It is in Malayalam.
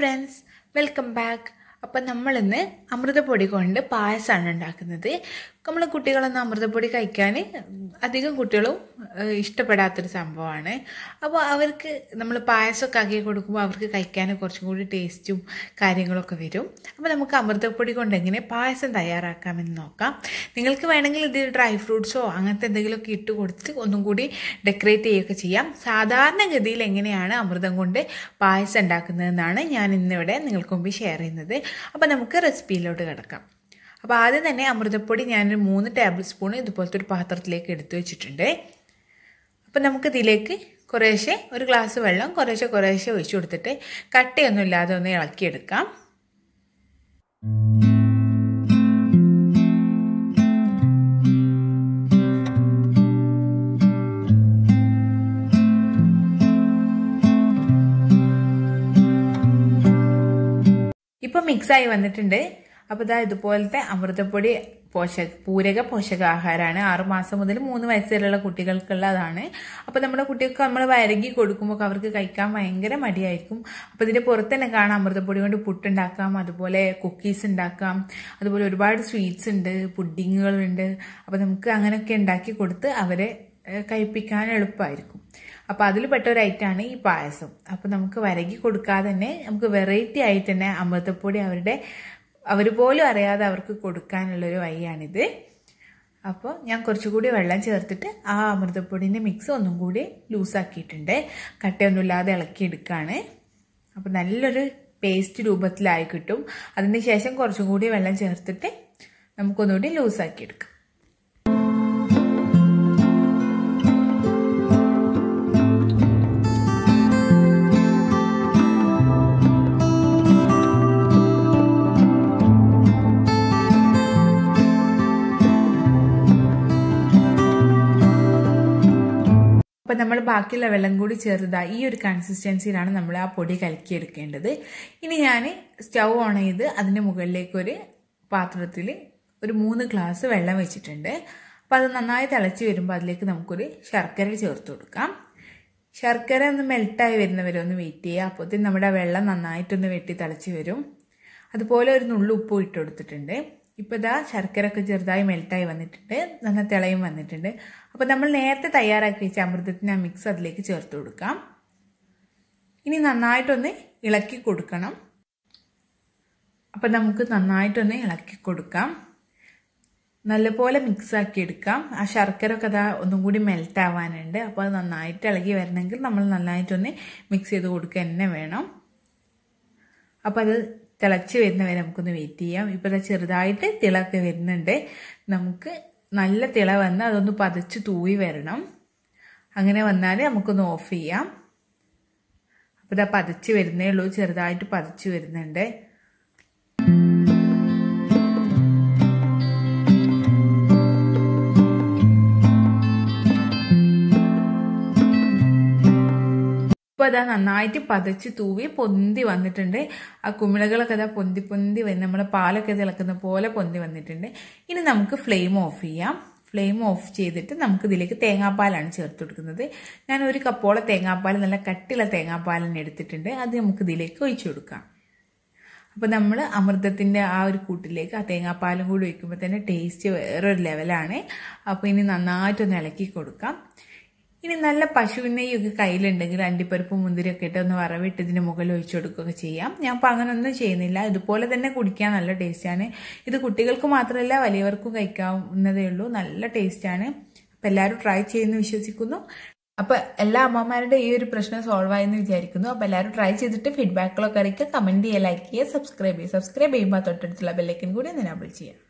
ഫ്രണ്ട്സ് വെൽക്കം ബാക്ക് അപ്പം നമ്മളിന്ന് അമൃതപ്പൊടി കൊണ്ട് പായസമാണ് ഉണ്ടാക്കുന്നത് നമ്മൾ കുട്ടികളൊന്നും അമൃതപ്പൊടി കഴിക്കാൻ അധികം കുട്ടികളും ഏഹ്, ഇഷ്ടപ്പെടാത്തൊരു സംഭവമാണ് അപ്പോൾ അവർക്ക് നമ്മൾ പായസമൊക്കെ ആക്കി കൊടുക്കുമ്പോൾ അവർക്ക് കഴിക്കാൻ കുറച്ചും കൂടി ടേസ്റ്റും കാര്യങ്ങളൊക്കെ വരും അപ്പോൾ നമുക്ക് അമൃതപ്പൊടി കൊണ്ട് എങ്ങനെ പായസം തയ്യാറാക്കാമെന്ന് നോക്കാം നിങ്ങൾക്ക് വേണമെങ്കിൽ ഇത് ഡ്രൈ ഫ്രൂട്ട്സോ അങ്ങനത്തെ എന്തെങ്കിലുമൊക്കെ ഇട്ട് കൊടുത്ത് ഒന്നും കൂടി ഡെക്കറേറ്റ് ചെയ്യുകയൊക്കെ ചെയ്യാം സാധാരണഗതിയിൽ എങ്ങനെയാണ് അമൃതം കൊണ്ട് പായസം ഉണ്ടാക്കുന്നതെന്നാണ് ഞാൻ ഇന്നിവിടെ നിങ്ങൾക്ക് മുമ്പ് ഷെയർ ചെയ്യുന്നത് അപ്പോൾ നമുക്ക് റെസിപ്പിയിലോട്ട് കിടക്കാം അപ്പോൾ ആദ്യം തന്നെ അമൃതപ്പൊടി ഞാനൊരു മൂന്ന് ടേബിൾ സ്പൂൺ ഇതുപോലത്തെ ഒരു പാത്രത്തിലേക്ക് എടുത്തു വെച്ചിട്ടുണ്ട് അപ്പം നമുക്ക് ഇതിലേക്ക് കുറേശ്ശെ ഒരു ഗ്ലാസ് വെള്ളം കുറേശ്ശെ കുറേശ്ശെ ഒഴിച്ചു കൊടുത്തിട്ട് കട്ടയൊന്നും ഇല്ലാതെ ഒന്ന് ഇളക്കിയെടുക്കാം ഇപ്പം മിക്സായി വന്നിട്ടുണ്ട് അപ്പോൾ ഇതാ ഇതുപോലത്തെ അമൃതപ്പൊടി പോഷക പൂരക പോഷകാഹാരമാണ് ആറുമാസം മുതൽ മൂന്ന് വയസ്സ് വരെയുള്ള കുട്ടികൾക്കുള്ളതാണ് അപ്പോൾ നമ്മുടെ കുട്ടികൾക്ക് നമ്മൾ വരകി കൊടുക്കുമ്പോൾ അവർക്ക് കഴിക്കാൻ ഭയങ്കര മടിയായിരിക്കും അപ്പോൾ ഇതിൻ്റെ പുറത്ത് തന്നെ കാണാം അമൃതപ്പൊടി കൊണ്ട് പുട്ടുണ്ടാക്കാം അതുപോലെ കുക്കീസ് ഉണ്ടാക്കാം അതുപോലെ ഒരുപാട് സ്വീറ്റ്സ് ഉണ്ട് പുഡിങ്ങുകളുണ്ട് അപ്പോൾ നമുക്ക് അങ്ങനെയൊക്കെ ഉണ്ടാക്കി കൊടുത്ത് അവരെ ഏഹ്, കഴിപ്പിക്കാൻ എളുപ്പമായിരിക്കും അപ്പോൾ അതിൽ പെട്ട ഒരു ഐറ്റമാണ് ഈ പായസം അപ്പോൾ നമുക്ക് വരകി കൊടുക്കാതെ തന്നെ നമുക്ക് വെറൈറ്റി ആയിട്ട് തന്നെ അമൃതപ്പൊടി അവരുടെ അവർ പോലും അറിയാതെ അവർക്ക് കൊടുക്കാനുള്ളൊരു വഴിയാണിത് അപ്പോൾ ഞാൻ കുറച്ചുകൂടി വെള്ളം ചേർത്തിട്ട് ആ അമൃതപ്പൊടിൻ്റെ മിക്സ് ഒന്നും കൂടി ലൂസാക്കിയിട്ടുണ്ട് കട്ടയൊന്നുമില്ലാതെ ഇളക്കിയെടുക്കുകയാണ് അപ്പോൾ നല്ലൊരു പേസ്റ്റ് രൂപത്തിലായി കിട്ടും അതിന് ശേഷം കുറച്ചും കൂടി വെള്ളം ചേർത്തിട്ട് നമുക്കൊന്നുകൂടി ലൂസാക്കിയെടുക്കാം അപ്പം നമ്മൾ ബാക്കിയുള്ള വെള്ളം കൂടി ചേർത്താ ഈ ഒരു കൺസിസ്റ്റൻസിയിലാണ് നമ്മൾ ആ പൊടി കലക്കിയെടുക്കേണ്ടത് ഇനി ഞാൻ സ്റ്റൗ ഓൺ ചെയ്ത് അതിൻ്റെ മുകളിലേക്ക് ഒരു പാത്രത്തിൽ ഒരു മൂന്ന് ഗ്ലാസ് വെള്ളം വെച്ചിട്ടുണ്ട് അപ്പം അത് നന്നായി തിളച്ച് വരുമ്പോൾ അതിലേക്ക് നമുക്കൊരു ശർക്കര ചേർത്ത് കൊടുക്കാം ശർക്കര ഒന്ന് മെൽട്ടായി വരുന്നവരെ ഒന്ന് വെയിറ്റ് ചെയ്യുക അപ്പോഴത്തേക്കും നമ്മുടെ വെള്ളം നന്നായിട്ടൊന്ന് വെട്ടി തിളച്ച് വരും അതുപോലെ ഒരു നുള്ളു ഉപ്പ് ഇട്ട് കൊടുത്തിട്ടുണ്ട് ഇപ്പോൾ ഇതാ ശർക്കര ഒക്കെ ചെറുതായി മെൽട്ടായി വന്നിട്ടുണ്ട് നന്ന തിളയും വന്നിട്ടുണ്ട് അപ്പോൾ നമ്മൾ നേരത്തെ തയ്യാറാക്കി വെച്ച അമൃതത്തിന് ആ മിക്സ് അതിലേക്ക് ചേർത്ത് കൊടുക്കാം ഇനി നന്നായിട്ടൊന്ന് ഇളക്കി കൊടുക്കണം അപ്പം നമുക്ക് നന്നായിട്ടൊന്ന് ഇളക്കി കൊടുക്കാം നല്ലപോലെ മിക്സ് ആക്കി എടുക്കാം ആ ശർക്കര ഒക്കെ അതാ ഒന്നും കൂടി മെൽറ്റ് ആവാനുണ്ട് അപ്പോൾ അത് നന്നായിട്ട് ഇളകി വരണമെങ്കിൽ നമ്മൾ നന്നായിട്ടൊന്ന് മിക്സ് ചെയ്ത് കൊടുക്കുക തന്നെ വേണം അപ്പോൾ അത് തിളച്ച് വരുന്നവരെ നമുക്കൊന്ന് വെയിറ്റ് ചെയ്യാം ഇപ്പോൾ അത് ചെറുതായിട്ട് തിളക്കെ വരുന്നുണ്ട് നമുക്ക് നല്ല തിള വന്ന് അതൊന്ന് പതച്ച് തൂവി വരണം അങ്ങനെ വന്നാൽ നമുക്കൊന്ന് ഓഫ് ചെയ്യാം അപ്പോൾ ഇതാ പതച്ച് വരുന്നേ ഉള്ളൂ ചെറുതായിട്ട് പതച്ച് വരുന്നുണ്ട് ഇപ്പോൾ അതാ നന്നായിട്ട് പതച്ച് തൂവി പൊന്തി വന്നിട്ടുണ്ട് ആ കുമിളകളൊക്കെ അതാ പൊന്തി പൊന്തി വന്ന് നമ്മുടെ പാലൊക്കെ തിളക്കുന്ന പോലെ പൊന്തി വന്നിട്ടുണ്ട് ഇനി നമുക്ക് ഫ്ലെയിം ഓഫ് ചെയ്യാം ഫ്ലെയിം ഓഫ് ചെയ്തിട്ട് നമുക്ക് ഇതിലേക്ക് തേങ്ങാപ്പാലാണ് ചേർത്ത് കൊടുക്കുന്നത് ഞാൻ ഒരു കപ്പോളം തേങ്ങാപ്പാൽ നല്ല കട്ടിയുള്ള തേങ്ങാപ്പാൽ തന്നെ എടുത്തിട്ടുണ്ട് അത് നമുക്ക് ഇതിലേക്ക് ഒഴിച്ചു കൊടുക്കാം അപ്പോൾ നമ്മൾ അമൃതത്തിൻ്റെ ആ ഒരു കൂട്ടിലേക്ക് ആ തേങ്ങാപ്പാലും കൂടി ഒഴിക്കുമ്പോൾ തന്നെ ടേസ്റ്റ് വേറൊരു ലെവലാണ് അപ്പോൾ ഇനി നന്നായിട്ടൊന്ന് ഇളക്കി കൊടുക്കാം ഇനി നല്ല പശുവിനെയൊക്കെ കയ്യിലുണ്ടെങ്കിൽ അണ്ടിപ്പരിപ്പ് മുന്തിരിയൊക്കെ ഇട്ട് ഒന്ന് വറവിട്ട് ഇതിന് മുകളിൽ ഒഴിച്ചു കൊടുക്കുകയൊക്കെ ചെയ്യാം ഞാൻ അപ്പോൾ അങ്ങനെയൊന്നും ചെയ്യുന്നില്ല ഇതുപോലെ തന്നെ കുടിക്കാൻ നല്ല ടേസ്റ്റാണ് ഇത് കുട്ടികൾക്ക് മാത്രമല്ല വലിയവർക്കും കഴിക്കാവുന്നതേ ഉള്ളൂ നല്ല ടേസ്റ്റാണ് അപ്പോൾ എല്ലാവരും ട്രൈ ചെയ്യുമെന്ന് വിശ്വസിക്കുന്നു അപ്പോൾ എല്ലാ അമ്മമാരുടെ ഈ ഒരു പ്രശ്നം സോൾവ് ആയെന്ന് വിചാരിക്കുന്നു അപ്പോൾ എല്ലാവരും ട്രൈ ചെയ്തിട്ട് ഫീഡ്ബാക്കുകളൊക്കെ അറിയിക്കുക കമൻറ്റ് ചെയ്യുക ലൈക്ക് ചെയ്യുക സബ്സ്ക്രൈബ് ചെയ്യുക സബ്സ്ക്രൈബ് ചെയ്യുമ്പോൾ തൊട്ടടുത്തുള്ള ബെല്ലൈക്കൻ കൂടി ഒന്ന് എനാബിൾ ചെയ്യാം